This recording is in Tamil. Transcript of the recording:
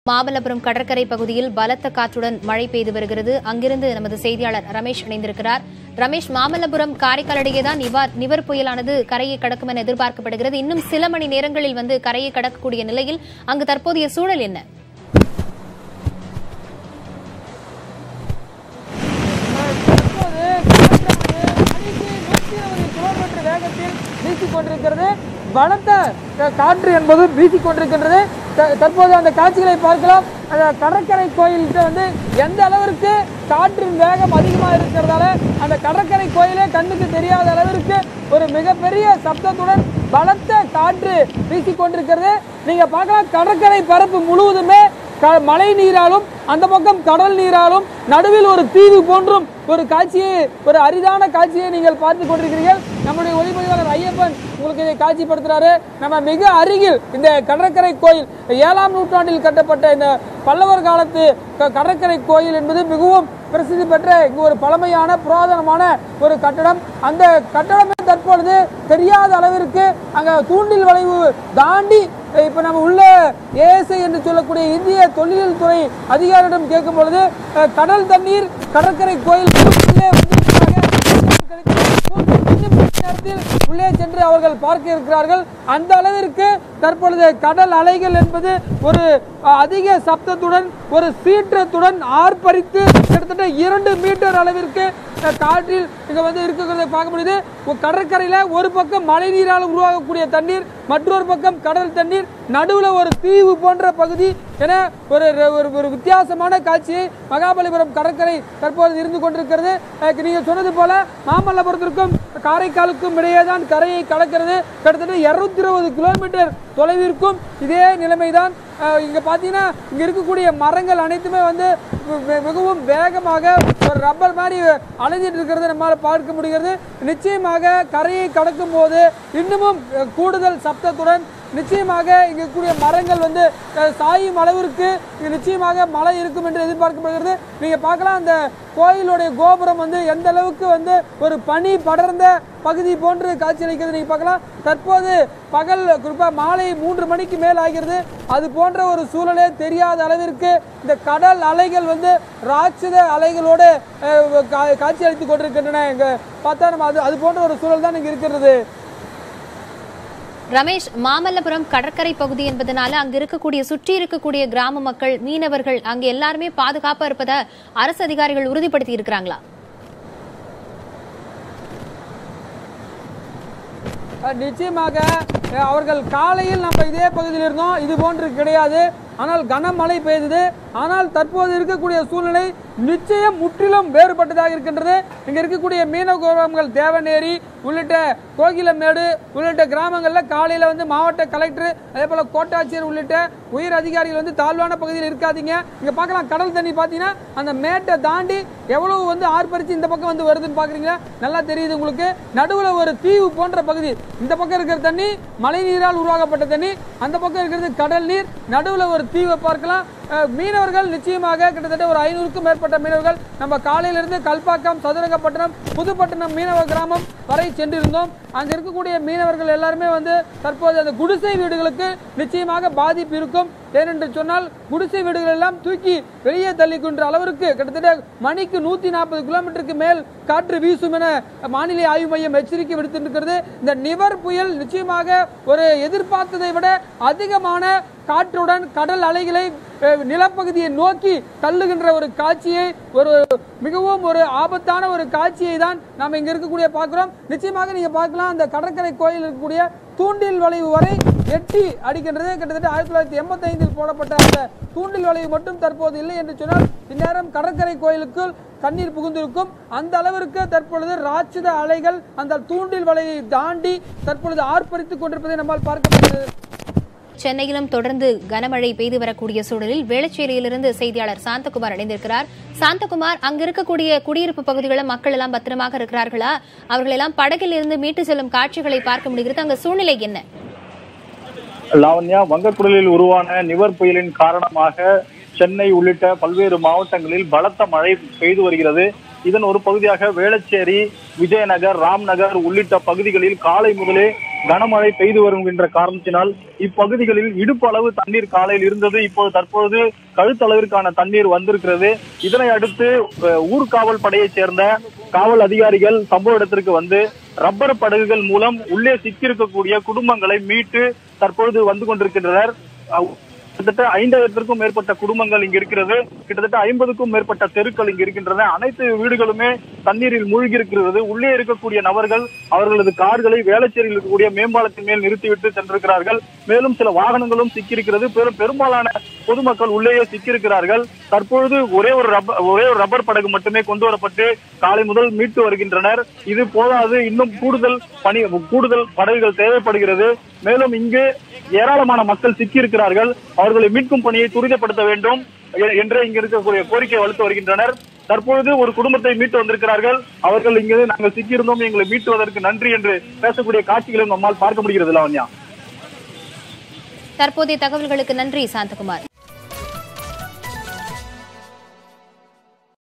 மாமல்லபுரம் கடற்கரை பகுதியில் பலத்த காற்றுடன் மழை பெய்து வருகிறது அங்கிருந்து நமது செய்தியாளர் ரமேஷ் இணைந்திருக்கிறார் ரமேஷ் மாமல்லபுரம் காரைக்கால் இடையே தான் நிவார் நிவர் புயலானது கரையை கடக்கும் என எதிர்பார்க்கப்படுகிறது இன்னும் சில மணி நேரங்களில் வந்து கரையை கடக்கக்கூடிய நிலையில் அங்கு தற்போதைய சூழல் என்ன தற்போது காற்றானது மணிக்கு நூற்றி இருபது கிலோமீட்டர் வேகத்தில் வீசிக் கொண்டிருக்கிறது பலத்த அஹ், காற்று என்பது வீசிக் கொண்டிருக்கின்றது த- தற்போது அந்த காட்சிகளை பார்க்கலாம் அந்த கடற்கரை கோயில்கிட்ட வந்து எந்த அளவிற்கு காற்றின் வேகம் அதிகமாக இருக்கிறதால அந்த கடற்கரை கோயிலே கண்ணுக்கு தெரியாத அளவிற்கு ஒரு மிகப்பெரிய சப்தத்துடன் பலத்த காற்று வீசிக் கொண்டிருக்கிறது நீங்க பார்க்கலாம் கடற்கரை பரப்பு முழுவதுமே க- மழை நீராலும் அந்த பக்கம் கடல் நீராலும் நடுவில் ஒரு தீவு போன்றும் ஒரு காட்சியை ஒரு அரிதான காட்சியை நீங்கள் பார்த்து கொண்டிருக்கிறீர்கள் நம்முடைய ஒளிப்பதிவாளர் ஐயப்பன் உங்களுக்கு இதை காட்சிப்படுத்துறாரு நம்ம மிக அருகில் இந்த கடற்கரை கோயில் ஏழாம் நூற்றாண்டில் கட்டப்பட்ட இந்த பல்லவர் காலத்து க- கடற்கரை கோயில் என்பது மிகவும் பிரசித்தி பெற்ற இங்கு ஒரு பழமையான புராதனமான ஒரு கட்டடம் அந்த கட்டடமே தற்பொழுது தெரியாத அளவிற்கு அங்க தூண்டில் வளைவு தாண்டி இப்ப நம்ம உள்ள ஏஎஸ்ஐ என்று சொல்லக்கூடிய இந்திய தொழில் துறை அதிகாரியிடம் கேட்கும் பொழுது அஹ், கடல் தண்ணீர் கடற்கரை கோயில் உள்ளே வந்திருப்பதாக இன்னும் கொஞ்ச நேரத்தில் உள்ளே சென்று அவர்கள் பார்க்க இருக்கிறார்கள் அந்த அளவிற்கு தற்பொழுது கடல் அலைகள் என்பது ஒரு அஹ், அதிக சப்தத்துடன் ஒரு சீற்றத்துடன் ஆர்ப்பரித்து கிட்டத்தட்ட இரண்டு மீட்டர் அளவிற்கு அஹ், காற்றில் இங்க வந்து இருக்கிறத பார்க்க முடியுது ஒரு கடற்கரையில ஒரு பக்கம் மழை நீரால் உருவாகக்கூடிய தண்ணீர் மற்றொரு பக்கம் கடல் தண்ணீர் நடுவுல ஒரு தீவு போன்ற பகுதி என ஒரு ஒரு ஒரு வித்தியாசமான காட்சியை மகாபலிபுரம் கடற்கரை தற்போது இருந்து கொண்டிருக்கிறது அஹ் நீங்க சொன்னது போல மாமல்லபுரத்திற்கும் காரைக்காலுக்கும் இடையே தான் கரையை கடக்கிறது கிட்டத்தட்ட இருநூத்தி இருபது கிலோமீட்டர் தொலைவிற்கும் இதே நிலைமைதான் அஹ் இங்க பாத்தீங்கன்னா இங்க இருக்கக்கூடிய மரங்கள் அனைத்துமே வந்து மி- மி- மிகவும் வேகமாக ஒரு ரப்பர் மாதிரி அலைஞ்சிட்டு இருக்கிறத நம்மால் பார்க்க முடிகிறது நிச்சயமாக கரையை கடக்கும் போது இன்னமும் அஹ், கூடுதல் சப்தத்துடன் நிச்சயமாக இங்க இருக்கக்கூடிய மரங்கள் வந்து அஹ், சாயும் அளவிற்கு இங்க நிச்சயமாக மழை இருக்கும் என்று எதிர்பார்க்கப்படுகிறது நீங்க பார்க்கலாம் அந்த கோயிலுடைய கோபுரம் வந்து எந்த அளவுக்கு வந்து ஒரு பனி படர்ந்த பகுதி போன்று காட்சியளிக்கிறது நீங்க பார்க்கலாம் தற்போது பகல் குறிப்பா மாலை மூன்று மணிக்கு மேல் ஆகிறது அது போன்ற ஒரு சூழலே தெரியாத அளவிற்கு இந்த கடல் அலைகள் வந்து ராட்சத அலைகளோடு அஹ், கா- காட்சியளித்துக் கொண்டிருக்கின்றன இங்க பார்த்தா நம்ம அது அது போன்ற ஒரு சூழல் தான் இங்க இருக்கிறது ரமேஷ் மாமல்லபுரம் கடற்கரை பகுதி என்பதனால அங்க இருக்கக்கூடிய சுற்றி இருக்கக்கூடிய கிராம மக்கள் மீனவர்கள் அங்க எல்லாருமே பாதுகாப்பா இருப்பதை அரசு அதிகாரிகள் உறுதிப்படுத்தி இருக்கிறாங்களா அஹ் நிச்சயமாக அஹ் அவர்கள் காலையில் நம்ம இதே பகுதியில் இருந்தோம் இது போன்று கிடையாது ஆனால் கனமழை பெய்தது ஆனால் தற்போது இருக்கக்கூடிய சூழ்நிலை நிச்சயம் முற்றிலும் வேறுபட்டதாக இருக்கின்றது இங்க இருக்கக்கூடிய மீனவ கிராமங்கள் தேவநேரி உள்ளிட்ட கோகிலமேடு உள்ளிட்ட கிராமங்கள்ல காலையில வந்து மாவட்ட கலெக்டர் அதே போல கோட்டாட்சியர் உள்ளிட்ட உயர் அதிகாரிகள் வந்து தாழ்வான பகுதியில் இருக்காதீங்க இங்க பார்க்கலாம் கடல் தண்ணி பாத்தீங்கன்னா அந்த மேட்டை தாண்டி எவ்வளவு வந்து ஆர்ப்பரிச்சு இந்த பக்கம் வந்து வருதுன்னு பாக்குறீங்களா நல்லா தெரியுது உங்களுக்கு நடுவுல ஒரு தீவு போன்ற பகுதி இந்த பக்கம் இருக்கிற தண்ணி மழை நீரால் உருவாக்கப்பட்ட தண்ணி அந்த பக்கம் இருக்கிறது கடல் நீர் நடுவுல ஒரு தீவை பார்க்கலாம் அஹ், மீனவர்கள் நிச்சயமாக கிட்டத்தட்ட ஒரு ஐநூறுக்கும் மேற்பட்ட மீனவர்கள் நம்ம காலையிலிருந்து கல்பாக்கம் சதுரங்கப்பட்டினம் புதுப்பட்டினம் மீனவ கிராமம் வரை சென்றிருந்தோம் அங்க இருக்கக்கூடிய மீனவர்கள் எல்லாருமே வந்து தற்போது அந்த குடிசை வீடுகளுக்கு நிச்சயமாக பாதிப்பு இருக்கும் ஏனென்று சொன்னால் குடிசை வீடுகள் எல்லாம் தூக்கி வெளியே தள்ளிக்கின்ற அளவிற்கு கிட்டத்தட்ட மணிக்கு நூத்தி நாற்பது கிலோமீட்டருக்கு மேல் காற்று வீசும் என வானிலை ஆய்வு மையம் எச்சரிக்கை விடுத்திருக்கிறது இந்த நிவர் புயல் நிச்சயமாக ஒரு எதிர்பார்த்ததை விட அதிகமான காற்றுடன் கடல் அலைகளை அஹ், நிலப்பகுதியை நோக்கி தள்ளுகின்ற ஒரு காட்சியை ஒரு மிகவும் ஒரு ஆபத்தான ஒரு காட்சியை தான் நாம் இங்க இருக்கக்கூடிய பார்க்கிறோம் நிச்சயமாக நீங்க பார்க்கலாம் அந்த கடற்கரை கோயில் இருக்கக்கூடிய தூண்டில் வளைவு வரை எட்டி அடிக்கின்றது கிட்டத்தட்ட ஆயிரத்தி தொள்ளாயிரத்தி எண்பத்தி ஐந்தில் போடப்பட்ட அந்த தூண்டில் வளைவு மட்டும் தற்போது இல்லை என்று சொன்னால் இந்நேரம் கடற்கரை கோயிலுக்குள் தண்ணீர் புகுந்திருக்கும் அந்த அளவிற்கு தற்பொழுது ராட்சத அலைகள் அந்த தூண்டில் வலையை தாண்டி தற்பொழுது ஆர்ப்பரித்துக் கொண்டிருப்பதை நம்மால் பார்க்க முடிகிறது சென்னையிலும் தொடர்ந்து கனமழை பெய்து வரக்கூடிய சூழலில் வேளச்சேரியிலிருந்து செய்தியாளர் சாந்தகுமார் இணைந்திருக்கிறார் சாந்தகுமார் அங்க இருக்கக்கூடிய குடியிருப்பு பகுதிகளில் மக்கள் எல்லாம் பத்திரமாக இருக்கிறார்களா அவர்கள் எல்லாம் படகில் இருந்து மீட்டு செல்லும் காட்சிகளை பார்க்க முடிகிறது அங்க சூழ்நிலை என்ன லாவண்யா வங்கக்குடலில் உருவான நிவர் புயலின் காரணமாக சென்னை உள்ளிட்ட பல்வேறு மாவட்டங்களில் பலத்த மழை பெய்து வருகிறது இதன் ஒரு பகுதியாக வேளச்சேரி விஜயநகர் ராம்நகர் உள்ளிட்ட பகுதிகளில் காலை முதலே கனமழை பெய்து வருகின்ற காரணத்தினால் இப்பகுதிகளில் இடுப்பு அளவு தண்ணீர் காலையில் இருந்தது இப்போது தற்போது கழுத்தளவிற்கான தண்ணீர் வந்திருக்கிறது இதனை அடுத்து அஹ், ஊர்காவல் படையைச் சேர்ந்த காவல் அதிகாரிகள் சம்பவ இடத்திற்கு வந்து ரப்பர் படகுகள் மூலம் உள்ளே சிக்கியிருக்கக்கூடிய குடும்பங்களை மீட்டு தற்பொழுது வந்து கொண்டிருக்கின்றனர் அஹ், கிட்டத்தட்ட ஐந்தாயிரத்திற்கும் மேற்பட்ட குடும்பங்கள் இங்கு இருக்கிறது கிட்டத்தட்ட ஐம்பதுக்கும் மேற்பட்ட தெருக்கள் இங்கு இருக்கின்றன அனைத்து வீடுகளுமே தண்ணீரில் மூழ்கி இருக்கிறது உள்ளே இருக்கக்கூடிய நபர்கள் அவர்களது கார்களை வேளச்சேரியில் இருக்கக்கூடிய மேம்பாலத்தின் மேல் நிறுத்திவிட்டு சென்றிருக்கிறார்கள் மேலும் சில வாகனங்களும் சிக்கியிருக்கிறது பெரும் பெரும்பாலான பொதுமக்கள் உள்ளேயே சிக்கியிருக்கிறார்கள் தற்பொழுது ஒரே ஒரு ரப்பர் ஒரே ஒரு ரப்பர் படகு மட்டுமே கொண்டு வரப்பட்டு காலை முதல் மீட்டு வருகின்றனர் இது போதாது இன்னும் கூடுதல் பணி கூடுதல் படகுகள் தேவைப்படுகிறது மேலும் இங்கு ஏராளமான மக்கள் சிக்கியிருக்கிறார்கள் அவர்களை மீட்கும் பணியை துரிதப்படுத்த வேண்டும் எ- என்று இங்கு இருக்கக்கூடிய கோரிக்கை வலுத்து வருகின்றனர் தற்பொழுது ஒரு குடும்பத்தை மீட்டு வந்திருக்கிறார்கள் அவர்கள் இங்கு நாங்கள் சிக்கியிருந்தோம் எங்களை மீட்டுவதற்கு நன்றி என்று பேசக்கூடிய காட்சிகளும் நம்மால் பார்க்க முடிகிறது லாவண்யா தற்போதைய தகவல்களுக்கு நன்றி சாந்தகுமார்